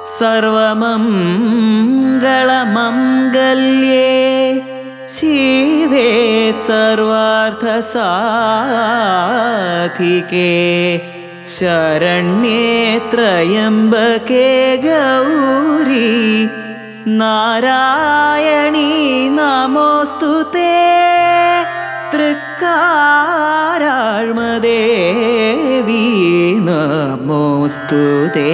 സർവമംഗളമംഗല്യേ ശിവേ സർവാർത്ഥസാധികേ ശരണ്യേ ത്രയംബകേ ഗൗരി നാരായണീ നമോസ്തു തേ തൃക്കാരാഴ്മദേവി നമോസ്തു തേ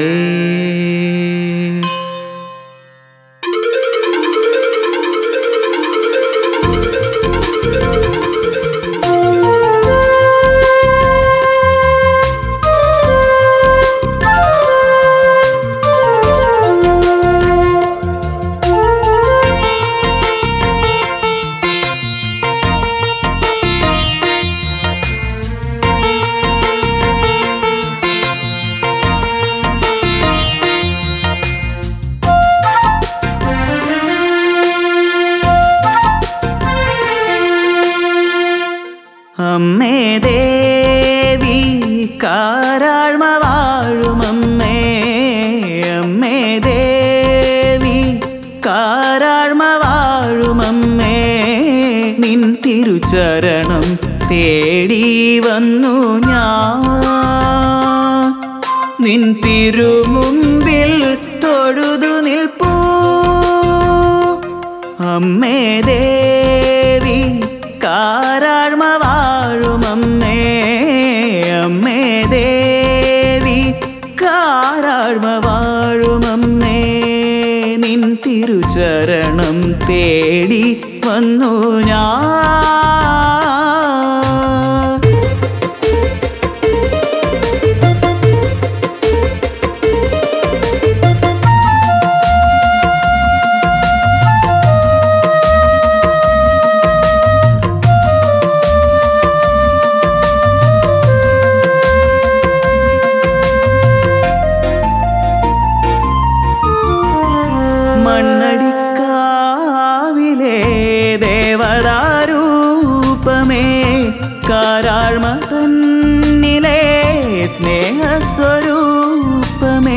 അമ്മേ ദേവി കാരാഴ്മ വാഴുമമ്മേ അമ്മേ ദേവി കാരാഴ്മ വാഴുമമ്മേ നിൻ തിരുചരണം തേടി വന്നു ഞാൻ നിൻ തിരുമുമ്പിൽ തൊഴുതു നിൽപ്പൂ അമ്മേ ദേവി കാരാഴ്മ വാഴുമമ്മേ അമ്മേ ദേവി കാരാഴ്മ വാഴുമമ്മേ നിൻ തിരുചരണം തേടി വന്നു ഞാൻ മണ്ണടിക്കാവിലെ ദേവതാരൂപമേ കാരാഴ്മ തന്നിലെ സ്നേഹസ്വരൂപമേ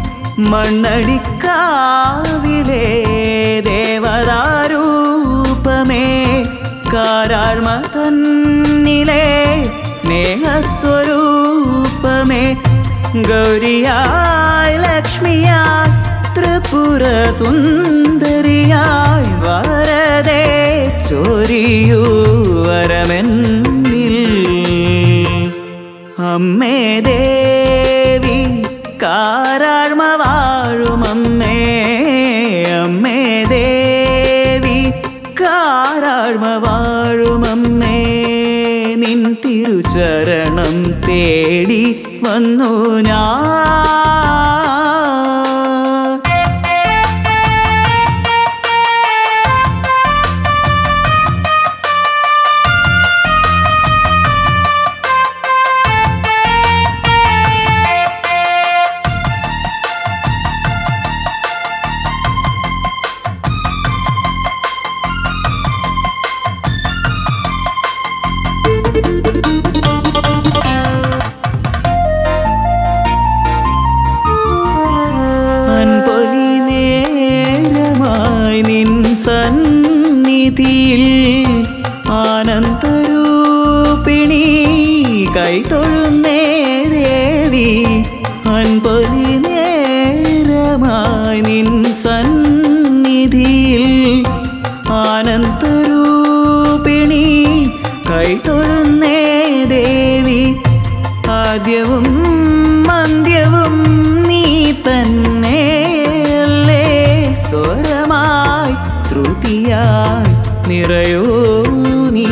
മണ്ണടിക്കാവിലെ ദേവതാരൂപമേ കാരാഴ്മ തന്നിലെ സ്നേഹസ്വരൂപമേ ഗൗരിയായി ലക്ഷ്മിയായി ത്രിപുര സുന്ദരിയായി വരതേ ചൊരിയൂ വരമെന്നിൽ അമ്മേ ദേവി കാരാഴ്മ വാഴുമമ്മേ അമ്മേ ദേവി കാരാഴ്മ വാഴുമമ്മേ നിൻ തിരുചരണം തേടി വന്നു ഞാൻ അൻപൊലി നേരമായി നിൻ സന്നിധിയിൽ ആനന്ദരൂപിണി കൈതൊഴുന്നേ ദേവി അൻപൊലി നേരമായി നിൻ സന്നിധിയിൽ ആനന്ദരൂപിണി കൈതൊഴുന്നേ ദേവി ആദ്യവും മന്ത്യവും നീ തന്നെയല്ലേ സ്വരമായി ശ്രുതിയായി നിറയോ നീ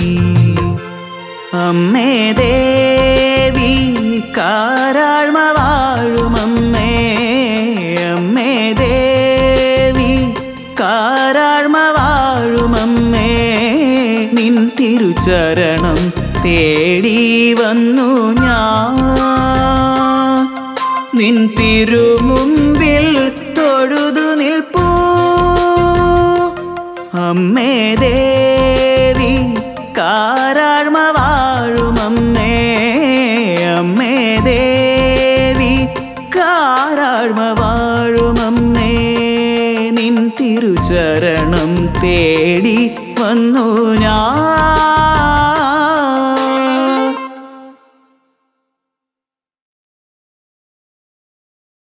അമ്മേ ദേവി കാരാഴ്മ വാഴുമമ്മേ അമ്മേ ദേവി കാരാഴ്മ വാഴുമമ്മേ നിൻ തിരുചരണം തേടി വന്നു ഞാൻ നിൻ തിരുമുമ്പിൽ തൊഴുതു നിൽപ്പൂ അമ്മേ ദേവി കാരാഴ്മ വാഴുമമ്മേ അമ്മേ ദേവി കാരാഴ്മ വാഴുമമ്മേ ശരണം തേടി വന്നു ഞാൻ